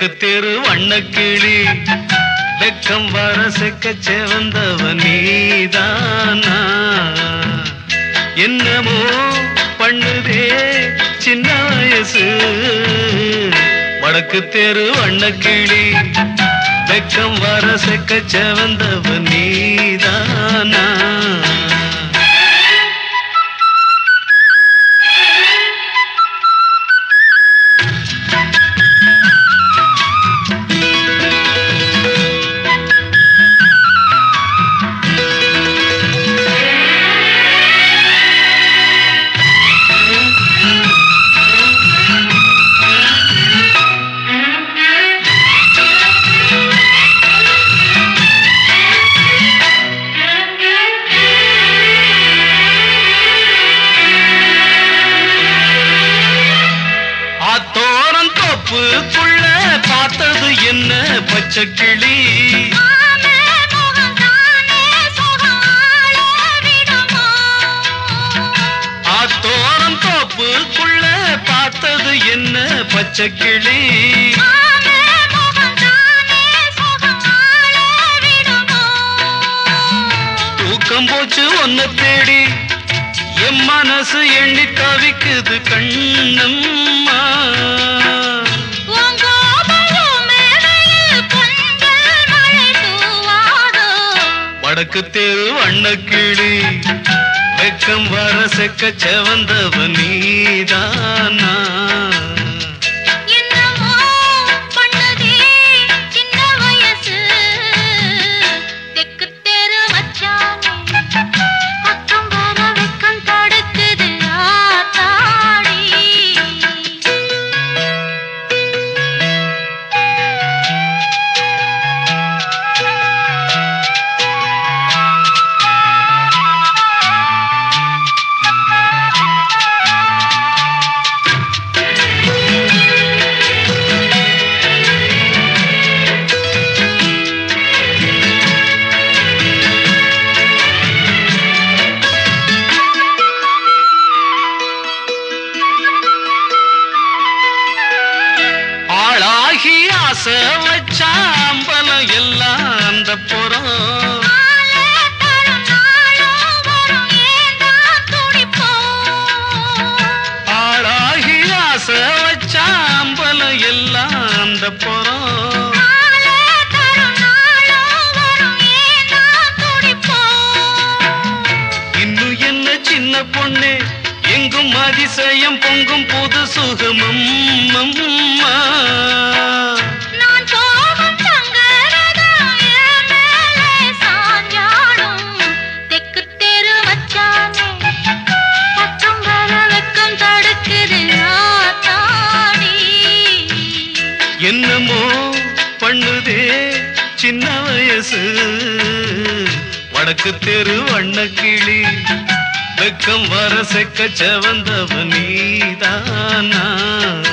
வடக்கு தெரு வண்ணக்கிளி வெக்கம் வர செக்க செவந்தவ நீதானா என்னமோ பண்ணுதே சின்ன வயசு வடக்கு தெரு வண்ணக்கிளி வெக்கம் வர செக்க செவந்தவ நீதானா ஆத்தோரம் தோப்புக்குள்ள பார்த்தது என்ன பச்சை கிளி ஆமே முகம் தானே சுகம் ஆள விடுமோ ஆத்தோரம் தோப்புக்குள்ள பார்த்தது என்ன பச்சை கிளி ஆமே முகம் தானே சுகம் ஆள விடுமோ தூக்கம் போச்சு ஒன்ன தேடி என் மனசு எண்ணி தவிக்குது கண்ணம்மா உங்கோபையும் மேடையில் பொங்கல் மழை தூவாதோ வடக்கு தெரு வண்ணக்கிளி வெக்கம் வர செக்க செவந்தவ நீதானா என்னமோ பண்ணுதே சின்ன வயசு தெக்கு தெரு வச்சானே பக்கம் வர வெக்கம் தடுக்குது ஆத்தாடி ஆளாகி ஆசை வச்சா அம்பலம் எல்லாம் அந்த புறம் ஆளே தரும் நாளும் வரும் ஏந்தா துடிப்போம் ஆளாகி ஆசை வச்சா அம்பலம் எல்லாம் அந்த புறம் ஆளே தரும் நாளும் வரும் ஏந்தா துடிப்போம் இன்னும் என்ன சின்ன பொண்ணு எங்கும் அதிசயம் பொங்கும் புது சுகமம் அம்மா. நான் போகும் தங்கரதம் என் மேலே சாஞ்சாடும். தெக்கு தெரு வச்சானே, பக்கம் வர வெக்கம் தடுக்குது ஆத்தாடி. என்னமோ பண்ணுதே சின்ன வயசு வடக்கு தெரு வண்ணக்கிளி வெக்கம் வர செக்க செவந்தவ நீதானா